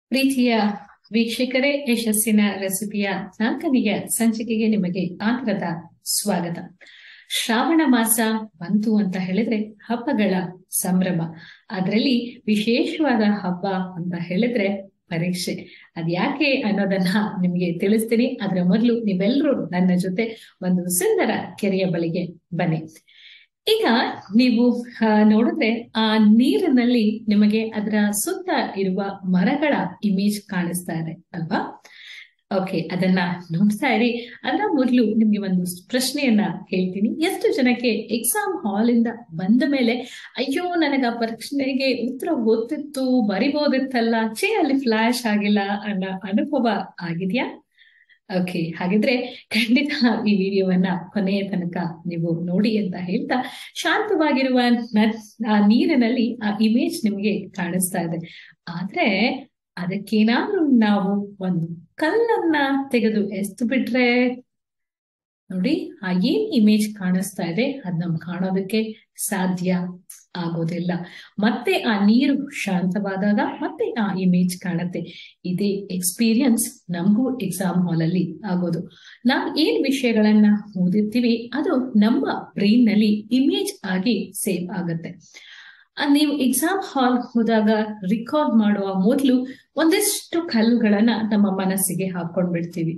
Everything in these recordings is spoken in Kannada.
ಪ್ರೀತಿಯ ವೀಕ್ಷಕರೇ ಯಶಸ್ಸಿನ ರೆಸಿಪಿಯ ನಾಲ್ಕನೆಯ ಸಂಚಿಕೆಗೆ ನಿಮಗೆ ಆಧಾರದ ಸ್ವಾಗತ ಶ್ರಾವಣ ಮಾಸ ಬಂತು ಅಂತ ಹೇಳಿದ್ರೆ ಹಬ್ಬಗಳ ಸಂಭ್ರಮ ಅದರಲ್ಲಿ ವಿಶೇಷವಾದ ಹಬ್ಬ ಅಂತ ಹೇಳಿದ್ರೆ ಪರೀಕ್ಷೆ ಅದ್ಯಾಕೆ ಅನ್ನೋದನ್ನ ನಿಮಗೆ ತಿಳಿಸ್ತೀನಿ ಅದರ ಮೊದಲು ನೀವೆಲ್ಲರೂ ನನ್ನ ಜೊತೆ ಒಂದು ಸುಂದರ ಕೆರೆಯ ಬಳಿಗೆ ಬನ್ನಿ ಈಗ ನೀವು ನೋಡಿದ್ರೆ ಆ ನೀರಿನಲ್ಲಿ ನಿಮಗೆ ಅದರ ಸುತ್ತ ಇರುವ ಮರಗಳ ಇಮೇಜ್ ಕಾಣಿಸ್ತಾ ಇದೆ ಅಲ್ವಾ ಓಕೆ ಅದನ್ನ ನೋಡ್ತಾ ಇರಿ ಅದರ ಮೊದಲು ನಿಮ್ಗೆ ಒಂದು ಪ್ರಶ್ನೆಯನ್ನ ಹೇಳ್ತೀನಿ ಎಷ್ಟು ಜನಕ್ಕೆ ಎಕ್ಸಾಮ್ ಹಾಲ್ ಇಂದ ಬಂದ ಮೇಲೆ ಅಯ್ಯೋ ನನಗ ಪರೀಕ್ಷೆಗೆ ಉತ್ತರ ಗೊತ್ತಿತ್ತು ಬರಿಬೋದಿತ್ತಲ್ಲ ಚೇ ಅಲ್ಲಿ ಫ್ಲಾಶ್ ಆಗಿಲ್ಲ ಅನ್ನೋ ಅನುಭವ ಆಗಿದೆಯಾ ಓಕೆ ಹಾಗಿದ್ರೆ ಖಂಡಿತ ಈ ವಿಡಿಯೋವನ್ನ ಕೊನೆಯ ತನಕ ನೀವು ನೋಡಿ ಅಂತ ಹೇಳ್ತಾ ಶಾಂತವಾಗಿರುವ ಆ ನೀರಿನಲ್ಲಿ ಆ ಇಮೇಜ್ ನಿಮಗೆ ಕಾಣಿಸ್ತಾ ಇದೆ ಆದ್ರೆ ಅದಕ್ಕೇನಾದ್ರೂ ನಾವು ಒಂದು ಕಲ್ಲನ್ನ ತೆಗೆದು ಎಸ್ತು ಬಿಟ್ರೆ ನೋಡಿ ಆ ಏನ್ ಇಮೇಜ್ ಕಾಣಿಸ್ತಾ ಇದೆ ಅದ್ ನಮ್ಗೆ ಕಾಣೋದಕ್ಕೆ ಸಾಧ್ಯ ಆಗೋದಿಲ್ಲ ಮತ್ತೆ ಆ ನೀರು ಶಾಂತವಾದಾಗ ಮತ್ತೆ ಆ ಇಮೇಜ್ ಕಾಣುತ್ತೆ ಇದೇ ಎಕ್ಸ್ಪೀರಿಯನ್ಸ್ ನಮಗೂ ಎಕ್ಸಾಮ್ ಹಾಲ್ ಅಲ್ಲಿ ಆಗೋದು ನಾವು ಏನ್ ವಿಷಯಗಳನ್ನ ಓದಿರ್ತೀವಿ ಅದು ನಮ್ಮ ಬ್ರೈನ್ ನಲ್ಲಿ ಇಮೇಜ್ ಆಗಿ ಸೇವ್ ಆಗುತ್ತೆ ನೀವು ಎಕ್ಸಾಮ್ ಹಾಲ್ ಹೋದಾಗ ರಿಕಾಲ್ ಮಾಡುವ ಮೊದಲು ಒಂದಿಷ್ಟು ಕಲ್ಲುಗಳನ್ನ ನಮ್ಮ ಮನಸ್ಸಿಗೆ ಹಾಕೊಂಡ್ ಬಿಡ್ತೀವಿ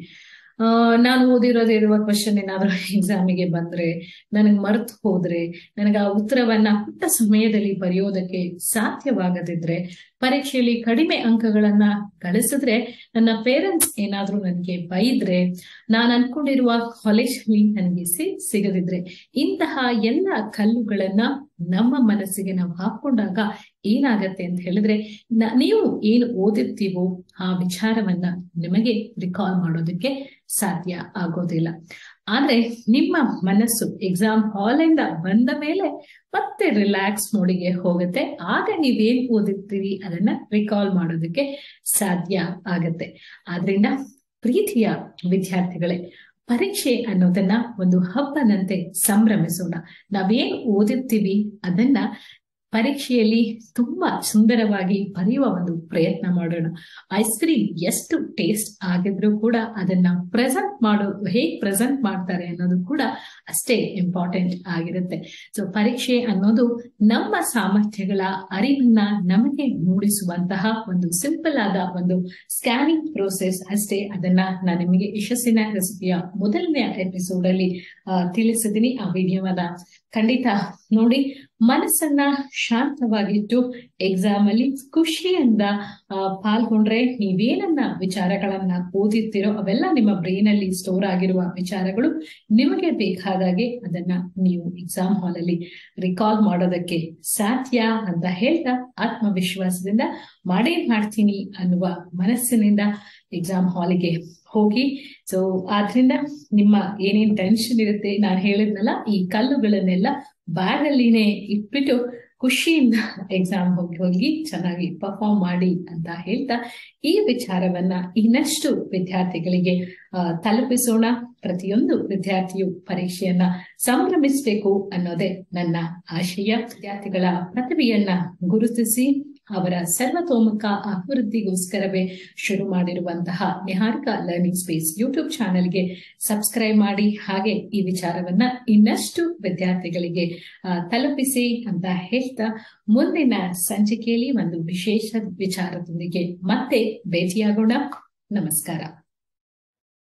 ನಾನು ಓದಿರೋದಿರುವ ಕ್ವಶನ್ ಏನಾದ್ರೂ ಎಕ್ಸಾಮಿಗೆ ಬಂದ್ರೆ ನನಗೆ ಮರೆತು ಹೋದ್ರೆ ನನಗೆ ಆ ಉತ್ತರವನ್ನ ಪುಟ್ಟ ಸಮಯದಲ್ಲಿ ಬರೆಯೋದಕ್ಕೆ ಸಾಧ್ಯವಾಗದಿದ್ರೆ ಪರೀಕ್ಷೆಯಲ್ಲಿ ಕಡಿಮೆ ಅಂಕಗಳನ್ನ ಗಳಿಸಿದ್ರೆ ನನ್ನ ಪೇರೆಂಟ್ಸ್ ಏನಾದ್ರೂ ನನಗೆ ಬೈದ್ರೆ ನಾನು ಅನ್ಕೊಂಡಿರುವ ಕಾಲೇಜಲ್ಲಿ ನನಗೆ ಸೀಟ್ ಸಿಗದಿದ್ರೆ ಇಂತಹ ಎಲ್ಲ ಕಲ್ಲುಗಳನ್ನ ನಮ್ಮ ಮನಸ್ಸಿಗೆ ನಾವು ಹಾಕೊಂಡಾಗ ಏನಾಗತ್ತೆ ಅಂತ ಹೇಳಿದ್ರೆ ನೀವು ಏನು ಓದಿರ್ತೀವೋ ಆ ವಿಚಾರವನ್ನ ನಿಮಗೆ ರಿಕಾಲ್ ಮಾಡೋದಕ್ಕೆ ಸಾಧ್ಯ ಆಗೋದಿಲ್ಲ ಆದ್ರೆ ನಿಮ್ಮ ಮನಸ್ಸು ಎಕ್ಸಾಮ್ ಹಾಲಿಂದ ಬಂದ ಮೇಲೆ ಮತ್ತೆ ರಿಲ್ಯಾಕ್ಸ್ ಮೋಡಿಗೆ ಹೋಗುತ್ತೆ ಆಗ ನೀವೇನ್ ಓದಿರ್ತೀರಿ ಅದನ್ನ ರಿಕಾಲ್ ಮಾಡೋದಕ್ಕೆ ಸಾಧ್ಯ ಆಗತ್ತೆ ಆದ್ರಿಂದ ಪ್ರೀತಿಯ ವಿದ್ಯಾರ್ಥಿಗಳೇ ಪರೀಕ್ಷೆ ಅನ್ನೋದನ್ನ ಒಂದು ಹಬ್ಬನಂತೆ ಸಂಭ್ರಮಿಸೋಣ ನಾವೇನ್ ಓದಿರ್ತೀವಿ ಅದನ್ನ ಪರೀಕ್ಷೆಯಲ್ಲಿ ತುಂಬಾ ಸುಂದರವಾಗಿ ಬರೆಯುವ ಒಂದು ಪ್ರಯತ್ನ ಮಾಡೋಣ ಐಸ್ ಕ್ರೀಮ್ ಎಷ್ಟು ಟೇಸ್ಟ್ ಆಗಿದ್ರೂ ಕೂಡ ಅದನ್ನ ಪ್ರೆಸೆಂಟ್ ಮಾಡೋ ಹೇಗ್ ಪ್ರೆಸೆಂಟ್ ಮಾಡ್ತಾರೆ ಅನ್ನೋದು ಕೂಡ ಅಷ್ಟೇ ಇಂಪಾರ್ಟೆಂಟ್ ಆಗಿರುತ್ತೆ ಸೊ ಪರೀಕ್ಷೆ ಅನ್ನೋದು ನಮ್ಮ ಸಾಮರ್ಥ್ಯಗಳ ಅರಿವನ್ನ ನಮಗೆ ಮೂಡಿಸುವಂತಹ ಒಂದು ಸಿಂಪಲ್ ಆದ ಒಂದು ಸ್ಕ್ಯಾನಿಂಗ್ ಪ್ರೋಸೆಸ್ ಅಷ್ಟೇ ಅದನ್ನ ನಾನು ನಿಮಗೆ ಯಶಸ್ಸಿನ ರೆಸಿಪಿಯ ಮೊದಲನೇ ಎಪಿಸೋಡ್ ಅಲ್ಲಿ ತಿಳಿಸಿದ್ದೀನಿ ಆ ವಿಡಿಯೋವನ್ನ ಖಂಡಿತ ನೋಡಿ ಮನಸ್ಸನ್ನ ಶಾಂತವಾಗಿಟ್ಟು ಎಕ್ಸಾಮ್ ಅಲ್ಲಿ ಖುಷಿಯಿಂದ ಪಾಲ್ಗೊಂಡ್ರೆ ನೀವೇನನ್ನ ವಿಚಾರಗಳನ್ನ ಓದಿರ್ತೀರೋ ಅವೆಲ್ಲ ನಿಮ್ಮ ಬ್ರೈನ್ ಅಲ್ಲಿ ಸ್ಟೋರ್ ಆಗಿರುವ ವಿಚಾರಗಳು ನಿಮಗೆ ಬೇಕಾದಾಗೆ ಅದನ್ನ ನೀವು ಎಕ್ಸಾಮ್ ಹಾಲ್ ಅಲ್ಲಿ ರಿಕಾಲ್ ಮಾಡೋದಕ್ಕೆ ಸಾಧ್ಯ ಅಂತ ಹೇಳ್ತಾ ಆತ್ಮವಿಶ್ವಾಸದಿಂದ ಮಾಡೇ ಮಾಡ್ತೀನಿ ಅನ್ನುವ ಮನಸ್ಸಿನಿಂದ ಎಕ್ಸಾಮ್ ಹಾಲಿಗೆ ಹೋಗಿ ಸೊ ಆದ್ರಿಂದ ನಿಮ್ಮ ಏನೇನ್ ಟೆನ್ಷನ್ ಇರುತ್ತೆ ನಾನು ಹೇಳಿದ್ನಲ್ಲ ಈ ಕಲ್ಲುಗಳನ್ನೆಲ್ಲ ಬ್ಯಾಗ್ ಅಲ್ಲಿನೇ ಇಟ್ಬಿಟ್ಟು ಖುಷಿಯಿಂದ ಎಕ್ಸಾಮ್ ಹೋಗಿ ಹೋಗಿ ಚೆನ್ನಾಗಿ ಪರ್ಫಾರ್ಮ್ ಮಾಡಿ ಅಂತ ಹೇಳ್ತಾ ಈ ವಿಚಾರವನ್ನ ಇನ್ನಷ್ಟು ವಿದ್ಯಾರ್ಥಿಗಳಿಗೆ ತಲುಪಿಸೋಣ ಪ್ರತಿಯೊಂದು ವಿದ್ಯಾರ್ಥಿಯು ಪರೀಕ್ಷೆಯನ್ನ ಸಂಭ್ರಮಿಸಬೇಕು ಅನ್ನೋದೇ ನನ್ನ ಆಶಯ ವಿದ್ಯಾರ್ಥಿಗಳ ಪ್ರತಿಭೆಯನ್ನ ಗುರುತಿಸಿ ಅವರ ಸರ್ವತೋಮುಖ ಅಭಿವೃದ್ಧಿಗೋಸ್ಕರವೇ ಶುರು ಮಾಡಿರುವಂತಹ ನಿಹಾರಿಕಾ ಲರ್ನಿಂಗ್ ಸ್ಪೇಸ್ ಯೂಟ್ಯೂಬ್ ಚಾನೆಲ್ಗೆ ಸಬ್ಸ್ಕ್ರೈಬ್ ಮಾಡಿ ಹಾಗೆ ಈ ವಿಚಾರವನ್ನ ಇನ್ನಷ್ಟು ವಿದ್ಯಾರ್ಥಿಗಳಿಗೆ ತಲುಪಿಸಿ ಅಂತ ಹೇಳ್ತಾ ಮುಂದಿನ ಸಂಚಿಕೆಯಲ್ಲಿ ಒಂದು ವಿಶೇಷ ವಿಚಾರದೊಂದಿಗೆ ಮತ್ತೆ ಭೇಟಿಯಾಗೋಣ ನಮಸ್ಕಾರ